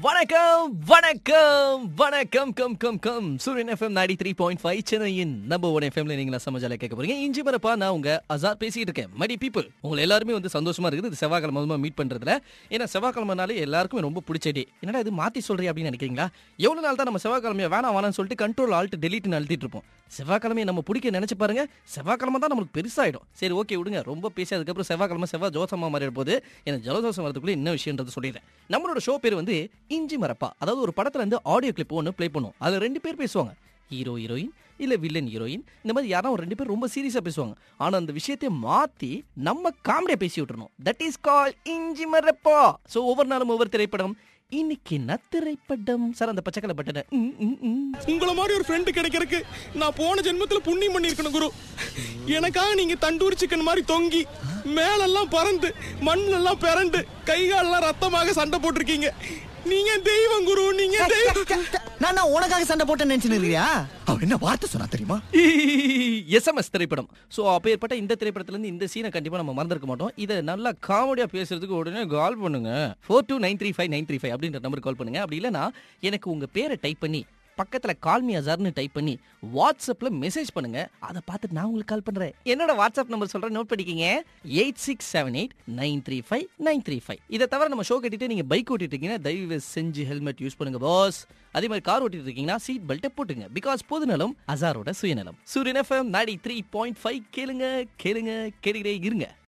வணக்கம் வணக்கம் வணக்கம் கம் கம் கம் Suryan FM ninety three point five சென்னையின் நம்பர் ஒன் எஃப்எம்ல நீங்களா சமஜால கேட்க போறீங்க இஞ்சி மரப்பா நான் உங்க அசார் பேசிட்டு இருக்கேன் மடி பீப்புள் உங்களை எல்லாருமே வந்து சந்தோஷமா இருக்குது இது செவ்வாய்க்கிழமை முதல்ல மீட் பண்றதுல ஏன்னா செவ்வாய்க்கிழமைனாலே எல்லாருக்குமே ரொம்ப பிடிச்ச டே என்னடா இது மாத்தி சொல்றீ அப்படின்னு நினைக்கிறீங்களா எவ்வளவு நாள் தான் நம்ம செவ்வாய்க்கிழமைய வேணாம் வேணாம்னு சொல்லிட்டு கண்ட்ரோல் ஆல்ட் டெலிட்னு அழுத்திட்டு இருப்போம் செவ்வாய்க்கிழமையை நம்ம பிடிக்க நினைச்சு பாருங்க செவ்வாய்க்கிழமை தான் நமக்கு பெருசாயிடும் சரி ஓகே விடுங்க ரொம்ப பேசி அதுக்கப்புறம் செவ்வாய்க்கிழமை செவ்வாய் ஜோசமா மாறிட போது எனக்கு ஜலதோஷம் வரதுக்குள்ள என்ன விஷயன்றது சொல்லிடுறேன் நம்மளோட ஷோ பேர் வந்து இஞ்சி மரப்பா அதாவது ஒரு படத்துல இருந்து ஆடியோ கிளிப் ஒன்று ப்ளே பண்ணுவோம் அதுல ரெண்டு பேர் பேசுவாங்க ஹீரோ ஹீரோயின் இல்ல வில்லன் ஹீரோயின் இந்த மாதிரி யாரும் ஒரு ரெண்டு பேர் ரொம்ப சீரியஸா பேசுவாங்க ஆனா அந்த விஷயத்தை மாத்தி நம்ம காமெடியா பேசி விட்டுறணும் தட் இஸ் கால் இஞ்சி மரப்பா சோ ஒவ்வொரு நாளும் ஒவ்வொரு திரைப்படம் இன்னைக்கு என்ன திரைப்படம் சார் அந்த பச்சைக்கலை பட்டனை ம், ம், ம். உங்களை மாதிரி ஒரு ஃப்ரெண்டு கிடைக்கிறதுக்கு நான் போன ஜென்மத்துல புண்ணியம் பண்ணிருக்கணும் குரு எனக்காக நீங்க தண்டூரி சிக்கன் மாதிரி தொங்கி மேலெல்லாம் பறந்து மண்ணெல்லாம் பிறண்டு கை காலெல்லாம் ரத்தமாக சண்டை போட்டிருக்கீங்க நீங்க தெய்வம் குரு நீங்க தெய்வம் நான் நான் உனக்காக சண்டை போட்டேன்னு நினைச்சுன்னு இருக்கியா அவன் என்ன வார்த்தை சொன்னா தெரியுமா எஸ்எம்எஸ் திரைப்படம் ஸோ அப்பேற்பட்ட இந்த திரைப்படத்துல இருந்து இந்த சீனை கண்டிப்பா நம்ம மறந்துருக்க மாட்டோம் இதை நல்லா காமெடியா பேசுறதுக்கு உடனே கால் பண்ணுங்க four two nine three five nine three five அப்படின்ற நம்பருக்கு கால் பண்ணுங்க அப்படி இல்லைன்னா எனக்கு உங்க பேரை டைப் பண்ணி பக்கத்துல கால்மி அசார்னு டைப் பண்ணி வாட்ஸ்அப்ல மெசேஜ் பண்ணுங்க அதை பார்த்துட்டு நான் உங்களுக்கு கால் பண்றேன் என்னோட வாட்ஸ்அப் நம்பர் சொல்றேன் நோட் பண்ணிக்கிங்க eight six seven eight nine three five nine three five இதை தவிர நம்ம ஷோ கட்டிட்டு நீங்க பைக் ஓட்டிட்டு இருக்கீங்கன்னா தயவு செஞ்சு ஹெல்மெட் யூஸ் பண்ணுங்க பாஸ் அதே மாதிரி கார் ஓட்டிட்டு இருக்கீங்கன்னா சீட் பெல்ட்டை போட்டுங்க பிகாஸ் பொதுநலம் அசாரோட சுயநலம் சூரியன் FM ninety three point five கேளுங்க கேளுங்க கேளுங்களே இருங்க